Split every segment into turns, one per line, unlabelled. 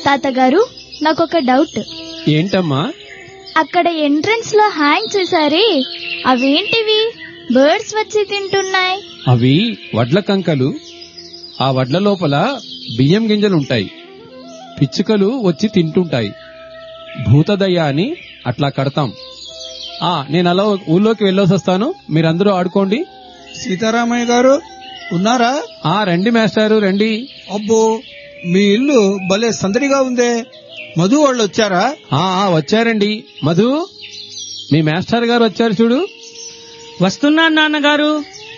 తాతగారు నాకొక డౌట్
ఏంటమ్మా
అక్కడ ఎంట్రన్స్ లో హ్యాంగ్ చేశారే అవేంటివి బర్డ్స్ వచ్చి తింటున్నాయి
అవి వడ్ల కంకలు ఆ వడ్ల లోపల బియ్యం గింజలుంటాయి పిచ్చుకలు వచ్చి తింటుంటాయి భూతదయ్య అని అట్లా కడతాం ఆ నేను అలా ఊళ్ళోకి వెళ్ళొసి వస్తాను మీరందరూ ఆడుకోండి
సీతారామయ్య గారు ఉన్నారా
ఆ రండి మాస్టారు రండి
అబ్బో మీ ఇల్లు భలే సందడిగా ఉందే మధు వాళ్ళు వచ్చారా
ఆ ఆ, వచ్చారండి మధు మీ మాస్టర్ గారు వచ్చారు చూడు
వస్తున్నాను నాన్నగారు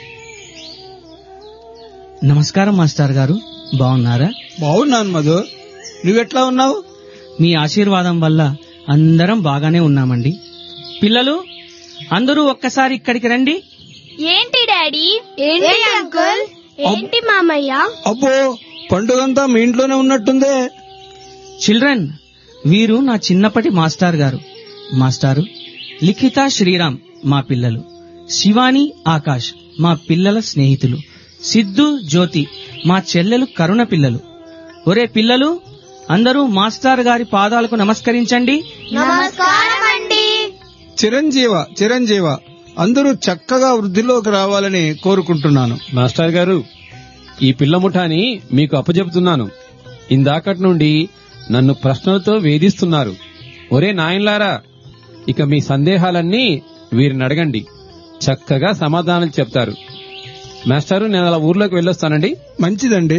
నమస్కారం మాస్టర్ గారు బాగున్నారా
బాగున్నాను మధు నువ్వెట్లా ఉన్నావు
మీ ఆశీర్వాదం వల్ల అందరం బాగానే ఉన్నామండి పిల్లలు అందరూ ఒక్కసారి ఇక్కడికి రండి
ఏంటి డాడీ ఏంటి అంకుల్ ఏంటి మామయ్య
అబ్బో పండుగంతా మీ ఇంట్లోనే ఉన్నట్టుందే
చిల్డ్రన్ వీరు నా చిన్నప్పటి మాస్టర్ గారు మాస్టారు లిఖిత శ్రీరామ్ మా పిల్లలు శివాని ఆకాష్ మా పిల్లల స్నేహితులు సిద్ధు జ్యోతి మా చెల్లెలు కరుణ పిల్లలు ఒరే పిల్లలు అందరూ మాస్టర్ గారి పాదాలకు నమస్కరించండి
నమస్కారం అండి
చిరంజీవ చిరంజీవ అందరూ చక్కగా వృద్ధిలోకి రావాలని కోరుకుంటున్నాను
మాస్టర్ గారు ఈ పిల్ల ముఠాని మీకు అప్పచెప్తున్నాను ఇందాకటి నుండి నన్ను ప్రశ్నలతో వేధిస్తున్నారు ఒరే నాయన్లారా ఇక మీ సందేహాలన్నీ వీరిని అడగండి చక్కగా సమాధానం చెప్తారు మాస్టారు నేను అలా ఊర్లోకి వెళ్ళొస్తానండి
మంచిదండి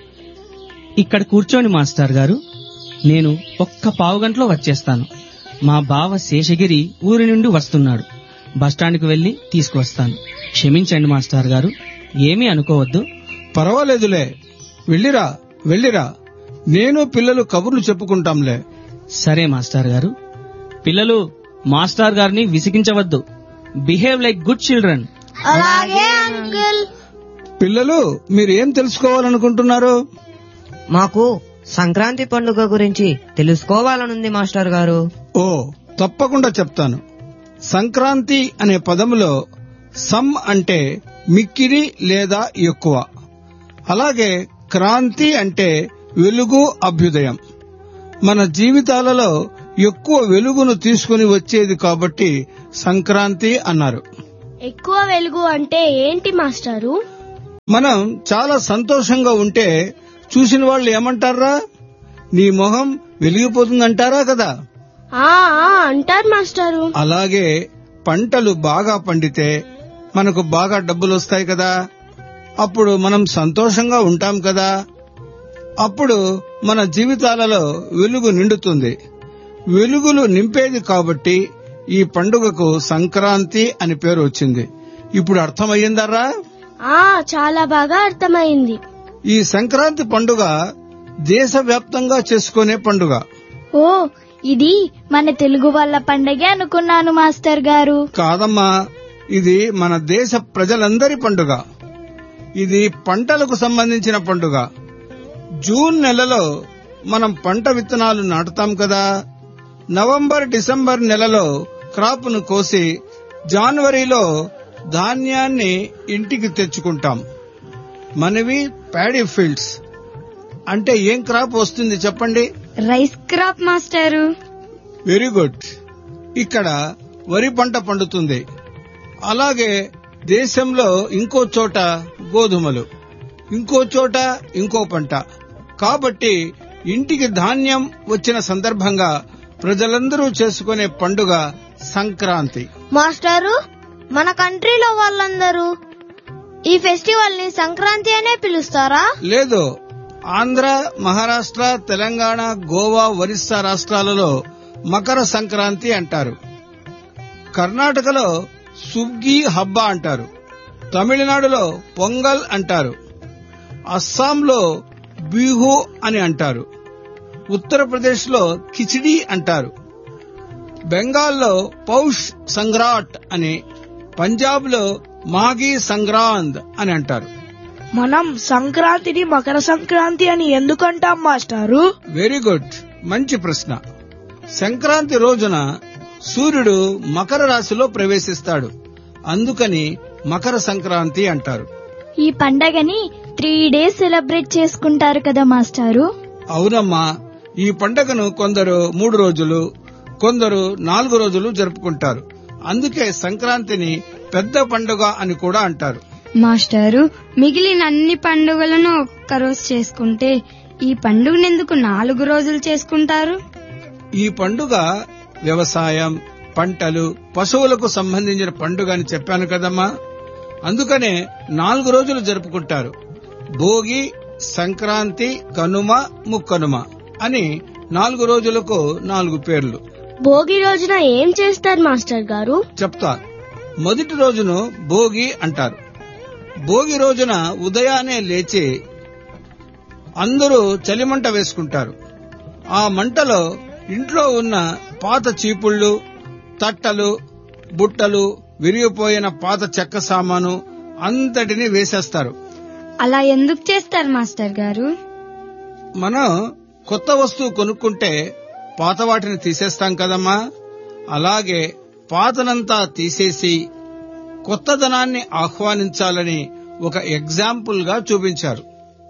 ఇక్కడ కూర్చోండి మాస్టర్ గారు నేను ఒక్క పావు గంటలో వచ్చేస్తాను మా బావ శేషగిరి ఊరి నుండి వస్తున్నాడు బస్టాండ్కి వెళ్లి తీసుకువస్తాను క్షమించండి మాస్టర్ గారు ఏమీ అనుకోవద్దు
పర్వాలేదులే వెళ్ళిరా వెళ్ళిరా నేను పిల్లలు కబుర్లు చెప్పుకుంటాంలే
సరే మాస్టర్ గారు పిల్లలు మాస్టర్ గారిని విసిగించవద్దు బిహేవ్ లైక్ గుడ్ చిల్డ్రన్
అలాగే అంకుల్
పిల్లలు మీరేం తెలుసుకోవాలనుకుంటున్నారు
మాకు సంక్రాంతి పండుగ గురించి తెలుసుకోవాలనుంది మాస్టర్ గారు
ఓ తప్పకుండా చెప్తాను సంక్రాంతి అనే పదములో సమ్ అంటే మిక్కిరి లేదా ఎక్కువ అలాగే క్రాంతి అంటే వెలుగు అభ్యుదయం మన జీవితాలలో ఎక్కువ వెలుగును తీసుకుని వచ్చేది కాబట్టి సంక్రాంతి అన్నారు
ఎక్కువ వెలుగు అంటే ఏంటి మాస్టారు
మనం చాలా సంతోషంగా ఉంటే చూసిన వాళ్ళు ఏమంటారా నీ మొహం వెలిగిపోతుందంటారా కదా
ఆ ఆ, అంటారు మాస్టారు
అలాగే పంటలు బాగా పండితే మనకు బాగా డబ్బులు వస్తాయి కదా అప్పుడు మనం సంతోషంగా ఉంటాం కదా అప్పుడు మన జీవితాలలో వెలుగు నిండుతుంది వెలుగులు నింపేది కాబట్టి ఈ పండుగకు సంక్రాంతి అని పేరు వచ్చింది ఇప్పుడు అర్థమయ్యిందరా
ఆ చాలా బాగా అర్థమైంది
ఈ సంక్రాంతి పండుగ దేశవ్యాప్తంగా చేసుకునే పండుగ
ఓ ఇది మన తెలుగు వాళ్ళ పండగే అనుకున్నాను మాస్టర్ గారు
కాదమ్మా ఇది మన దేశ ప్రజలందరి పండుగ ఇది పంటలకు సంబంధించిన పండుగ జూన్ నెలలో మనం పంట విత్తనాలు నాటుతాం కదా నవంబర్ డిసెంబర్ నెలలో క్రాప్ను కోసి జనవరిలో ధాన్యాన్ని ఇంటికి తెచ్చుకుంటాం మనవి ప్యాడీ ఫీల్డ్స్ అంటే ఏం క్రాప్ వస్తుంది చెప్పండి
రైస్ క్రాప్ మాస్టారు
వెరీ గుడ్ ఇక్కడ వరి పంట పండుతుంది అలాగే దేశంలో ఇంకో చోట గోధుమలు ఇంకో చోట ఇంకో పంట కాబట్టి ఇంటికి ధాన్యం వచ్చిన సందర్భంగా ప్రజలందరూ చేసుకునే పండుగ సంక్రాంతి
మాస్టారు మన కంట్రీలో వాళ్ళందరూ ఈ ఫెస్టివల్ ని సంక్రాంతి అనే పిలుస్తారా
లేదు ఆంధ్ర మహారాష్ట్ర తెలంగాణ గోవా ఒరిస్సా రాష్ట్రాలలో మకర సంక్రాంతి అంటారు కర్ణాటకలో సుగ్గి హబ్బా అంటారు తమిళనాడులో పొంగల్ అంటారు అస్సాంలో బిహు అని అంటారు ఉత్తరప్రదేశ్ లో కిచిడి అంటారు బెంగాల్లో పౌష్ సంగ్రాట్ అని పంజాబ్ లో మాఘీ సంగ్రాంద్ అని అంటారు
మనం సంక్రాంతిని మకర సంక్రాంతి అని ఎందుకంటాం మాస్టారు
వెరీ గుడ్ మంచి ప్రశ్న సంక్రాంతి రోజున సూర్యుడు మకర రాశిలో ప్రవేశిస్తాడు అందుకని మకర సంక్రాంతి అంటారు
ఈ పండగని త్రీ డేస్ సెలబ్రేట్ చేసుకుంటారు కదా మాస్టారు
అవునమ్మా ఈ పండగను కొందరు మూడు రోజులు కొందరు నాలుగు రోజులు జరుపుకుంటారు అందుకే సంక్రాంతిని పెద్ద పండుగ అని కూడా అంటారు
మాస్టారు మిగిలిన అన్ని పండుగలను ఒక్కరోజు చేసుకుంటే ఈ పండుగనెందుకు నాలుగు రోజులు చేసుకుంటారు
ఈ పండుగ వ్యవసాయం పంటలు పశువులకు సంబంధించిన పండుగ అని చెప్పాను కదమ్మా అందుకనే నాలుగు రోజులు జరుపుకుంటారు భోగి సంక్రాంతి కనుమ ముక్కనుమ అని నాలుగు రోజులకు నాలుగు పేర్లు
భోగి రోజున ఏం చేస్తారు మాస్టర్ గారు
చెప్తా మొదటి రోజును భోగి అంటారు భోగి రోజున ఉదయాన్నే లేచి అందరూ చలిమంట వేసుకుంటారు ఆ మంటలో ఇంట్లో ఉన్న పాత చీపుళ్ళు తట్టలు బుట్టలు విరిగిపోయిన పాత చెక్క సామాను అంతటిని వేసేస్తారు
అలా ఎందుకు చేస్తారు మాస్టర్ గారు
మనం కొత్త వస్తువు కొనుక్కుంటే పాత వాటిని తీసేస్తాం కదమ్మా అలాగే పాతనంతా తీసేసి కొత్తదనాన్ని ఆహ్వానించాలని ఒక ఎగ్జాంపుల్ గా చూపించారు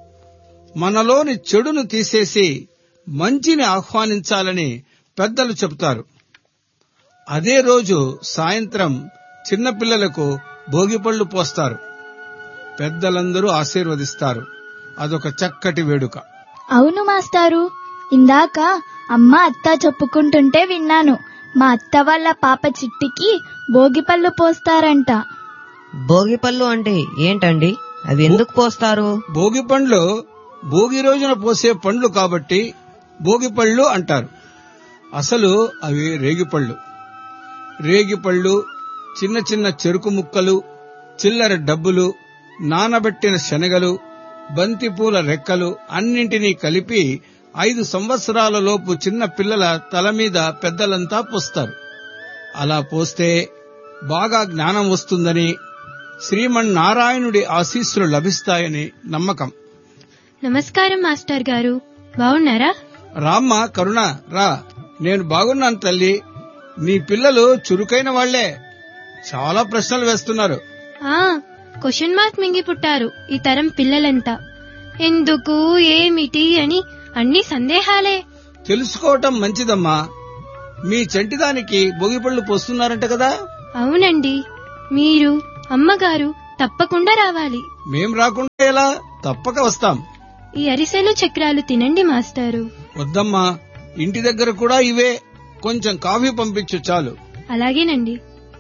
మనలోని చెడును తీసేసి మంచిని ఆహ్వానించాలని పెద్దలు చెబుతారు అదే రోజు సాయంత్రం చిన్నపిల్లలకు భోగిపళ్ళు పోస్తారు పెద్దలందరూ ఆశీర్వదిస్తారు అదొక చక్కటి వేడుక
అవును మాస్టారు ఇందాక అమ్మ అత్త చెప్పుకుంటుంటే విన్నాను మా అత్త వాళ్ళ పాప చిట్టికి భోగిపళ్ళు పోస్తారంట
భోగిపళ్ళు అంటే ఏంటండి అవి ఎందుకు పోస్తారు
భోగి పండ్లు భోగి రోజున పోసే పండ్లు కాబట్టి భోగిపళ్ళు అంటారు అసలు అవి రేగిపళ్ళు రేగిపళ్ళు చిన్న చిన్న చెరుకు ముక్కలు చిల్లర డబ్బులు నానబెట్టిన శనగలు బంతిపూల రెక్కలు అన్నింటినీ కలిపి ఐదు సంవత్సరాల లోపు చిన్న పిల్లల తల మీద పెద్దలంతా పోస్తారు అలా పోస్తే బాగా జ్ఞానం వస్తుందని శ్రీమన్నారాయణుడి ఆశీస్సులు లభిస్తాయని నమ్మకం
నమస్కారం మాస్టర్ గారు బాగున్నారా
రామ్మ కరుణ రా నేను బాగున్నాను తల్లి నీ పిల్లలు చురుకైన వాళ్లే చాలా ప్రశ్నలు వేస్తున్నారు
ఆ క్వశ్చన్ మార్క్ మింగి పుట్టారు ఈ తరం పిల్లలంతా ఎందుకు ఏమిటి అని అన్ని సందేహాలే
తెలుసుకోవటం మంచిదమ్మా మీ చంటిదానికి భోగిపళ్ళు పోస్తున్నారంట కదా
అవునండి మీరు అమ్మగారు తప్పకుండా రావాలి
మేం రాకుండా ఎలా తప్పక వస్తాం
ఈ అరిసెలు చక్రాలు తినండి మాస్టారు
వద్దమ్మా ఇంటి దగ్గర కూడా ఇవే కొంచెం కాఫీ పంపించు చాలు
అలాగేనండి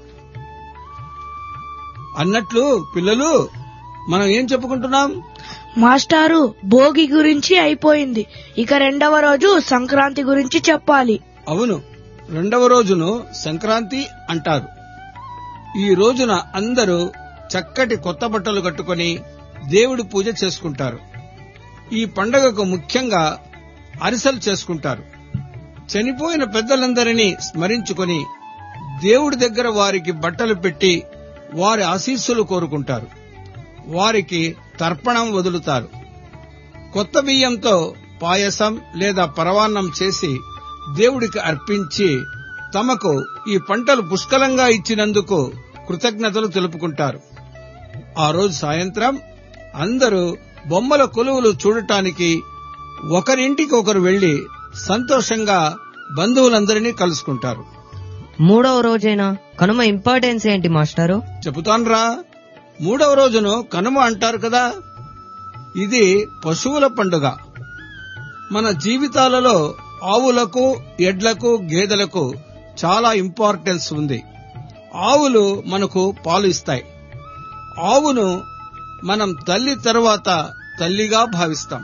అన్నట్లు పిల్లలు మనం ఏం చెప్పుకుంటున్నాం
మాస్టారు భోగి గురించి అయిపోయింది ఇక రెండవ రోజు సంక్రాంతి గురించి చెప్పాలి
అవును రెండవ రోజును సంక్రాంతి అంటారు ఈ రోజున అందరూ చక్కటి కొత్త బట్టలు కట్టుకొని దేవుడి పూజ చేసుకుంటారు ఈ పండగకు ముఖ్యంగా అరిసెలు చేసుకుంటారు చనిపోయిన పెద్దలందరినీ స్మరించుకొని దేవుడి దగ్గర వారికి బట్టలు పెట్టి వారి ఆశీస్సులు కోరుకుంటారు వారికి తర్పణం వదులుతారు కొత్త బియ్యంతో పాయసం లేదా పరవాన్నం చేసి దేవుడికి అర్పించి తమకు ఈ పంటలు పుష్కలంగా ఇచ్చినందుకు కృతజ్ఞతలు తెలుపుకుంటారు ఆ రోజు సాయంత్రం అందరూ బొమ్మల కొలువులు చూడటానికి ఒకరింటికి ఒకరు వెళ్లి సంతోషంగా బంధువులందరినీ కలుసుకుంటారు
మూడవ రోజైన కనుమ ఇంపార్టెన్స్ ఏంటి మాస్టారు
చెబుతాన్రా మూడవ రోజును కనుమ అంటారు కదా ఇది పశువుల పండుగ మన జీవితాలలో ఆవులకు ఎడ్లకు గేదెలకు చాలా ఇంపార్టెన్స్ ఉంది ఆవులు మనకు పాలు ఇస్తాయి ఆవును మనం తల్లి తర్వాత తల్లిగా భావిస్తాం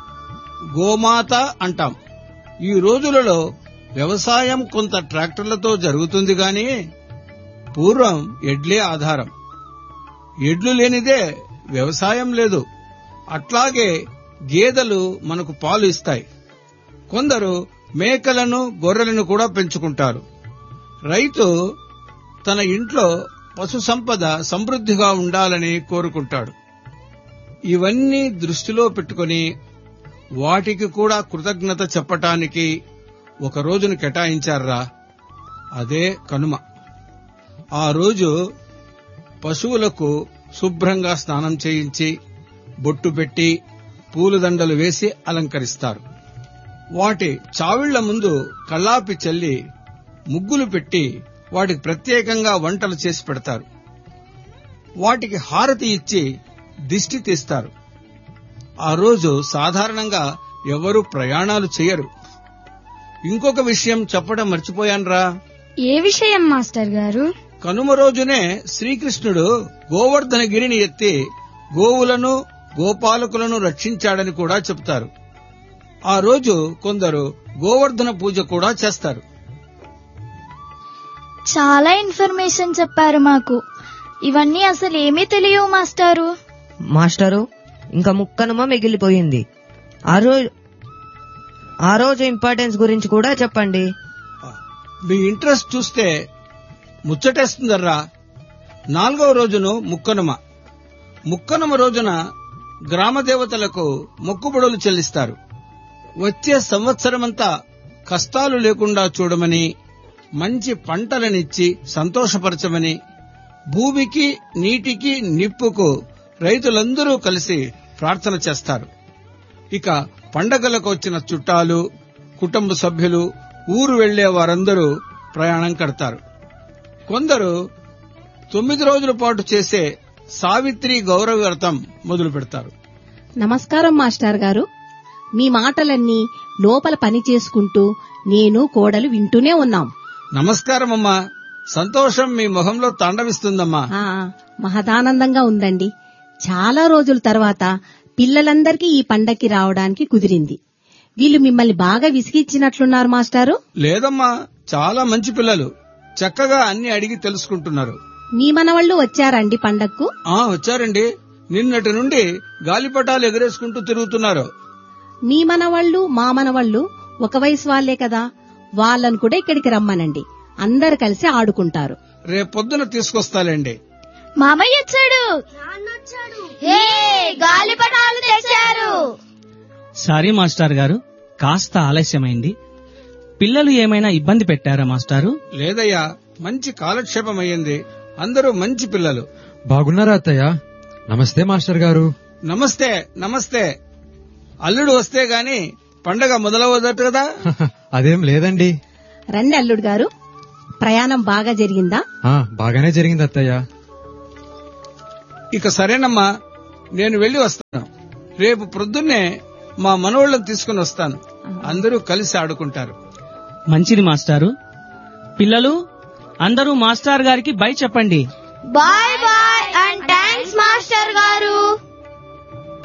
గోమాత అంటాం ఈ రోజులలో వ్యవసాయం కొంత ట్రాక్టర్లతో జరుగుతుంది గాని పూర్వం ఎడ్లే ఆధారం ఎడ్లు లేనిదే వ్యవసాయం లేదు అట్లాగే గేదెలు మనకు పాలు ఇస్తాయి కొందరు మేకలను గొర్రెలను కూడా పెంచుకుంటారు రైతు తన ఇంట్లో పశు సంపద సమృద్ధిగా ఉండాలని కోరుకుంటాడు ఇవన్నీ దృష్టిలో పెట్టుకొని వాటికి కూడా కృతజ్ఞత చెప్పటానికి ఒక రోజును కేటాయించారా అదే కనుమ ఆ రోజు పశువులకు శుభ్రంగా స్నానం చేయించి బొట్టు పెట్టి పూలదండలు వేసి అలంకరిస్తారు వాటి చావిళ్ల ముందు కల్లాపి చల్లి ముగ్గులు పెట్టి వాటికి ప్రత్యేకంగా వంటలు చేసి పెడతారు వాటికి హారతి ఇచ్చి దిష్టి తీస్తారు ఆ రోజు సాధారణంగా ఎవరు ప్రయాణాలు చేయరు ఇంకొక విషయం చెప్పడం మర్చిపోయాన్రా
ఏ విషయం మాస్టర్ గారు
కనుమ రోజునే శ్రీకృష్ణుడు గోవర్ధన గిరిని ఎత్తి గోవులను గోపాలకులను రక్షించాడని కూడా చెప్తారు ఆ రోజు కొందరు గోవర్ధన పూజ కూడా చేస్తారు
చాలా ఇన్ఫర్మేషన్ చెప్పారు మాకు ఇవన్నీ అసలు ఏమీ తెలియవు మాస్టారు
మాస్టరు ఇంకా ముక్కనుమ మిగిలిపోయింది ఆ రోజు ఆ రోజు ఇంపార్టెన్స్ గురించి కూడా చెప్పండి
మీ ఇంట్రెస్ట్ చూస్తే ముచ్చటేస్తుందర్రా నాలుగవ రోజును ముక్కనుమ ముక్కనుమ రోజున గ్రామ దేవతలకు మొక్కుబడులు చెల్లిస్తారు వచ్చే సంవత్సరమంతా కష్టాలు లేకుండా చూడమని మంచి పంటలనిచ్చి సంతోషపరచమని భూమికి నీటికి నిప్పుకు రైతులందరూ కలిసి ప్రార్థన చేస్తారు ఇక పండగలకు వచ్చిన చుట్టాలు కుటుంబ సభ్యులు ఊరు వెళ్లే వారందరూ ప్రయాణం కడతారు కొందరు తొమ్మిది రోజుల పాటు చేసే సావిత్రి గౌరవ వ్రతం మొదలు పెడతారు
నమస్కారం మాస్టర్ గారు మీ మాటలన్నీ లోపల పని చేసుకుంటూ నేను కోడలు వింటూనే ఉన్నాం
నమస్కారమమ్మా సంతోషం మీ మొహంలో తాండవిస్తుందమ్మా
ఆ, మహదానందంగా ఉందండి చాలా రోజుల తర్వాత పిల్లలందరికీ ఈ పండక్కి రావడానికి కుదిరింది వీళ్ళు మిమ్మల్ని బాగా విసిగిచ్చినట్లున్నారు మాస్టారు
లేదమ్మా చాలా మంచి పిల్లలు చక్కగా అన్ని అడిగి తెలుసుకుంటున్నారు
మీ మనవళ్ళు వచ్చారండి పండక్కు
ఆ వచ్చారండి నిన్నటి నుండి గాలిపటాలు ఎగరేసుకుంటూ తిరుగుతున్నారు
మీ మనవళ్ళు మా మనవళ్ళు ఒక వయసు వాళ్లే కదా వాళ్ళను కూడా ఇక్కడికి రమ్మనండి అందరు కలిసి ఆడుకుంటారు
రేపొద్దున తీసుకొస్తాలేండి
మామయ్య వచ్చాడు హే గాలిపటాలు తెచ్చారు
సారీ మాస్టర్ గారు కాస్త ఆలస్యమైంది పిల్లలు ఏమైనా ఇబ్బంది పెట్టారా మాస్టారు
లేదయ్యా మంచి కాలక్షేపం అయ్యింది అందరూ మంచి పిల్లలు
బాగున్నారా అత్తయ్య నమస్తే మాస్టర్ గారు
నమస్తే నమస్తే అల్లుడు వస్తే గాని పండగ మొదలవదట కదా
అదేం లేదండి
రండి అల్లుడు గారు ప్రయాణం బాగా జరిగిందా
ఆ బాగానే జరిగింది అత్తయ్య
ఇక సరేనమ్మా నేను వెళ్లి వస్తాను రేపు ప్రొద్దున్నే మా మనోళ్ళని తీసుకుని వస్తాను అందరూ కలిసి ఆడుకుంటారు
మంచిది మాస్టారు పిల్లలు అందరూ మాస్టర్ గారికి బై చెప్పండి
బాయ్ బాయ్